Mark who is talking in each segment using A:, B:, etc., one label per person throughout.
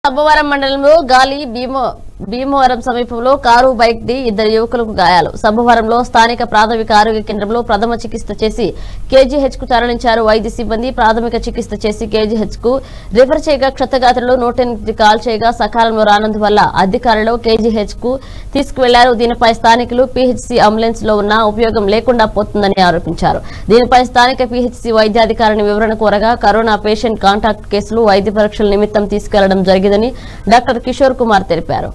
A: అబ్బవరం మండలంలో గాలి భీమ భీమవరం సమీపంలో కారు బైక్ ది ఇద్దరు యువకులకు గాయాలు సబ్బవరంలో స్థానిక ప్రాథమిక ఆరోగ్య కేంద్రంలో ప్రథమ చికిత్స చేసి కేజీహెచ్ కు తరలించారు వైద్య సిబ్బంది ప్రాథమిక చికిత్స చేసి కేజీహెచ్ కు రిఫర్ చేయగా క్షతగాత్రులు నూట ఎనిమిది కాల్ చేయగా సకాలంలో రానందువల్ల అధికారులు కేజీహెచ్ కు తీసుకువెళ్లారు దీనిపై స్థానికులు పీహెచ్సీ అంబులెన్స్ లో ఉన్న ఉపయోగం లేకుండా పోతుందని ఆరోపించారు దీనిపై స్థానిక పీహెచ్సీ వైద్యాధికారిని వివరణ కోరగా కరోనా పేషెంట్ కాంటాక్ట్ కేసులు వైద్య పరీక్షల నిమిత్తం తీసుకెళ్లడం జరిగిందని డాక్టర్ కిషోర్ కుమార్ తెలిపారు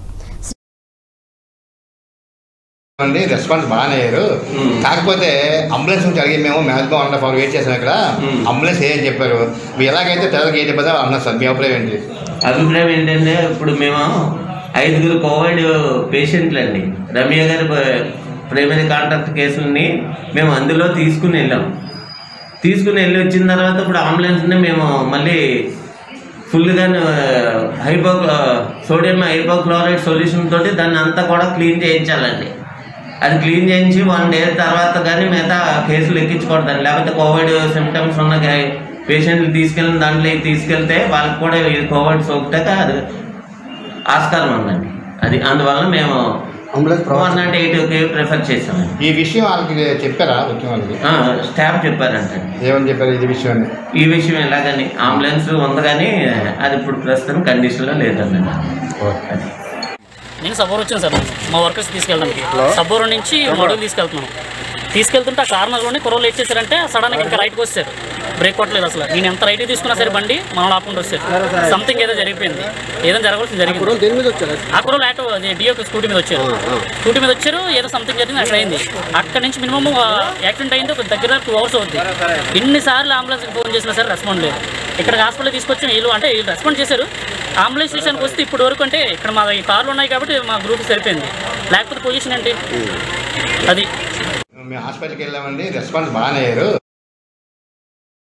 B: అండి రెస్పాన్స్ బాగానే అయ్యారు కాకపోతే అంబులెన్స్ నుంచి అడిగి మేము maximum one half hour wait చేసాం ఇక్కడ అంబులెన్స్ ఏ అని చెప్పారు మీరు ఎలాగైతే తెల్లకి ఏంటి ఇబ్బంది అన్నారు సార్ మీ అభిప్రాయం ఏంటి
C: అభిప్రాయం ఏంటంటే ఇప్పుడు మేము ఐదుగురు కోవిడ్ పేషెంట్లు అండి రమ్య గారి ప- ప్రైమరీ కాంటాక్ట్ కేసులని మేము అందులో తీసుకుని వెళ్ళాం తీసుకుని వెళ్ళి వచ్చిన తర్వాత ఇప్పుడు అంబులెన్స్ని మేము మళ్ళీ ఫుల్గా హైపో సోడియం హైపోక్లోరైడ్ సొల్యూషన్ తోటి దాన్ని అంతా కూడా క్లీన్ చేయించాలండి అది క్లీన్ చేయించి వన్ డే తర్వాత కానీ మిగతా కేసులు ఎక్కించకూడదండి లేకపోతే కోవిడ్ సిమ్టమ్స్ ఉన్న పేషెంట్లు తీసుకెళ్ళిన దాంట్లో తీసుకెళ్తే వాళ్ళకి కూడా ఈ కోవిడ్ సోకితే అది ఆస్కారం ఉందండి అది అందువల్ల మేము వన్ నాట్ ఎయిట్కి ప్రిఫర్ చేసామండి
B: ఈ విషయం వాళ్ళకి చెప్పారా వచ్చిన వాళ్ళకి
C: ఆ, స్టాఫ్ చెప్పారంటే
B: ఏమని చెప్పారు ఇది విషయం అని
C: ఈ విషయం ఎలాగని అంబులెన్స్ ఉంది కానీ అది ఇప్పుడు ప్రస్తుతం కండిషన్లో లేదండి అది
D: నేను సబ్బూరు వచ్చాను సార్ మా వర్కర్స్ తీసుకెళ్ళడానికి సబ్బూరు నుంచి మడుగు తీసుకెళ్తున్నాను తీసుకెళ్తుంటే ఆ కార్నర్లోనే కుర్రోళ్ళు ఏం చేశారంటే సడన్గా ఇంకా రైట్కి వచ్చారు బ్రేక్ కొట్టలేదు అసలు నేను ఎంత రైట్ తీసుకున్నా సరే బండి మనం ఆపకుండా వచ్చారు సంథింగ్ ఏదో జరిగిపోయింది ఏదో జరగాల్సింది జరిగింది
E: దేని మీద వచ్చారు
D: ఆ కుర్రోళ్ళు ఆటో అది డియో స్కూటీ మీద వచ్చారు స్కూటీ మీద వచ్చారు ఏదో సంథింగ్ జరిగింది అక్కడ అయింది అక్కడ నుంచి మినిమం యాక్సిడెంట్ అయింది ఒక దగ్గర టూ అవర్స్ అవుతుంది ఎన్నిసార్లు అంబులెన్స్కి ఫోన్ చేసినా సరే రెస్పాండ్ లేదు ఇక్కడ హాస్పిటల్ తీసుకొచ్చి వీళ్ళు అంటే వీళ్ళు రెస్పాండ్ చేశారు అంబులెన్స్ స్టేషన్కి వస్తే ఇప్పుడు వరకు అంటే ఇక్కడ మా ఈ కార్లు ఉన్నాయి కాబట్టి మా గ్రూప్ సరిపోయింది లేకపోతే పొజిషన్ ఏంటి అది
B: మేము హాస్పిటల్కి వెళ్ళామండి రెస్పాన్స్ బాగానే అయ్యారు